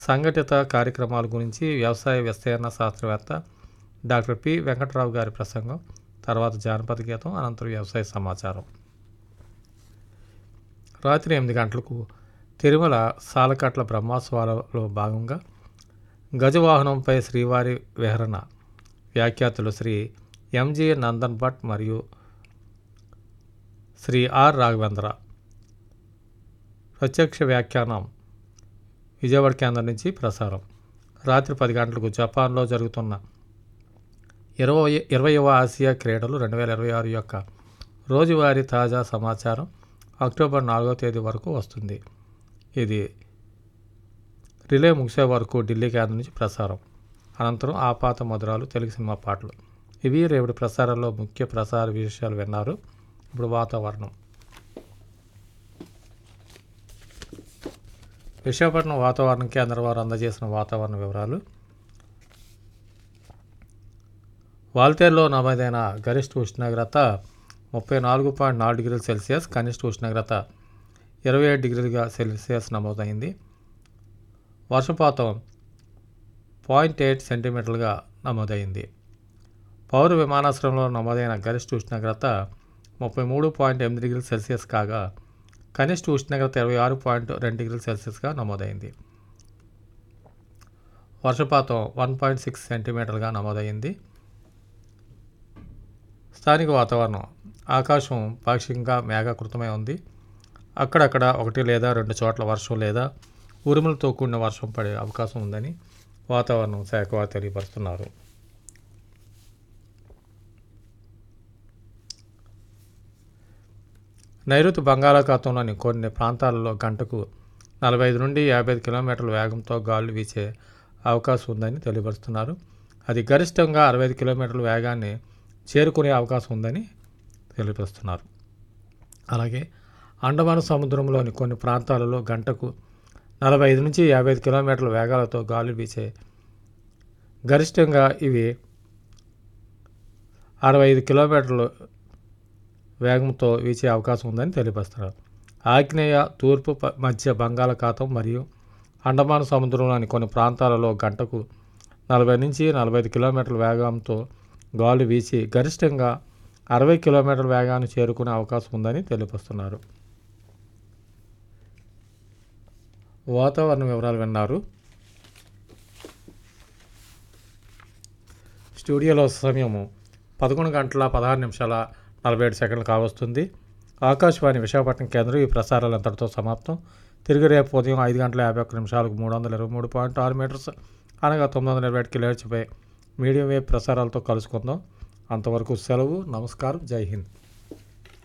సంఘటిత కార్యక్రమాల గురించి వ్యవసాయ విస్తరణ శాస్త్రవేత్త డాక్టర్ పి వెంకటరావు గారి ప్రసంగం తర్వాత జానపద గీతం అనంతరం వ్యవసాయ సమాచారం రాత్రి ఎనిమిది గంటలకు తిరుమల సాలకట్ల బ్రహ్మోత్సవాలలో భాగంగా గజవాహనంపై శ్రీవారి విహరణ వ్యాఖ్యాతులు శ్రీ ఎంజి నందన్ భట్ మరియు శ్రీ ఆర్ రాఘవేంద్ర ప్రత్యక్ష వ్యాఖ్యానం విజయవాడ కేంద్రం నుంచి ప్రసారం రాత్రి పది గంటలకు జపాన్లో జరుగుతున్న ఇరవై ఇరవైవ ఆసియా క్రీడలు రెండు వేల ఇరవై ఆరు యొక్క రోజువారీ తాజా సమాచారం అక్టోబర్ నాలుగో తేదీ వరకు వస్తుంది ఇది రిలే ముగిసే వరకు ఢిల్లీ కేంద్రం నుంచి ప్రసారం అనంతరం ఆపాత మధురాలు తెలుగు సినిమా పాటలు ఇవి రేపటి ప్రసారంలో ముఖ్య ప్రసార విషయాలు విన్నారు ఇప్పుడు వాతావరణం విశాఖపట్నం వాతావరణ కేంద్రం వారు అందజేసిన వాతావరణ వివరాలు వాల్తేరులో నమోదైన గరిష్ట ఉష్ణోగ్రత ముప్పై నాలుగు పాయింట్ నాలుగు డిగ్రీల సెల్సియస్ కనిష్ట ఉష్ణోగ్రత ఇరవై ఏడు డిగ్రీలుగా సెల్సియస్ నమోదైంది వర్షపాతం పాయింట్ ఎయిట్ సెంటీమీటర్లుగా నమోదైంది పౌర విమానాశ్రయంలో నమోదైన గరిష్ట ఉష్ణోగ్రత ముప్పై మూడు పాయింట్ ఎనిమిది డిగ్రీల సెల్సియస్ కాగా కనిష్ట ఉష్ణోగ్రత ఇరవై ఆరు పాయింట్ రెండు డిగ్రీల సెల్సియస్గా నమోదైంది వర్షపాతం వన్ పాయింట్ సిక్స్ సెంటీమీటర్లుగా నమోదైంది స్థానిక వాతావరణం ఆకాశం పాక్షికంగా మేఘాకృతమై ఉంది అక్కడక్కడ ఒకటి లేదా రెండు చోట్ల వర్షం లేదా ఉరుములతో కూడిన వర్షం పడే అవకాశం ఉందని వాతావరణం శాఖ వారు తెలియపరుస్తున్నారు నైరుతి బంగాళాఖాతంలోని కొన్ని ప్రాంతాలలో గంటకు నలభై ఐదు నుండి యాభై ఐదు కిలోమీటర్ల వేగంతో గాలులు వీచే అవకాశం ఉందని తెలియపరుస్తున్నారు అది గరిష్టంగా అరవై ఐదు కిలోమీటర్ల వేగాన్ని చేరుకునే అవకాశం ఉందని తెలియపరుస్తున్నారు అలాగే అండమాన్ సముద్రంలోని కొన్ని ప్రాంతాలలో గంటకు నలభై ఐదు నుంచి యాభై ఐదు కిలోమీటర్ల వేగాలతో గాలులు వీచే గరిష్టంగా ఇవి అరవై ఐదు కిలోమీటర్లు వేగంతో వీచే అవకాశం ఉందని తెలియపరుస్తున్నారు ఆగ్నేయ తూర్పు ప- మధ్య బంగాళాఖాతం మరియు అండమాన్ సముద్రంలోని కొన్ని ప్రాంతాలలో గంటకు నలభై నుంచి నలభై ఐదు కిలోమీటర్ల వేగంతో గాలి వీచి గరిష్టంగా అరవై కిలోమీటర్ల వేగాన్ని చేరుకునే అవకాశం ఉందని తెలియపరుస్తున్నారు వాతావరణ వివరాలు విన్నారు స్టూడియోలో సమయము పదకొండు గంటల పదహారు నిమిషాల నలభై ఏడు సెకండ్లు కావస్తుంది ఆకాశవాణి విశాఖపట్నం కేంద్రం ఈ ప్రసారాలు అంతటితో సమాప్తం తిరిగి రేపు ఉదయం ఐదు గంటల యాభై ఒక్క నిమిషాలకు మూడు వందల ఇరవై మూడు పాయింట్ ఆరు మీటర్స్ అనగా తొమ్మిది వందల ఇరవై ఏడు కిలోహెచ్పై మీడియం వేవ్ ప్రసారాలతో కలుసుకుందాం అంతవరకు సెలవు నమస్కారం జై హింద్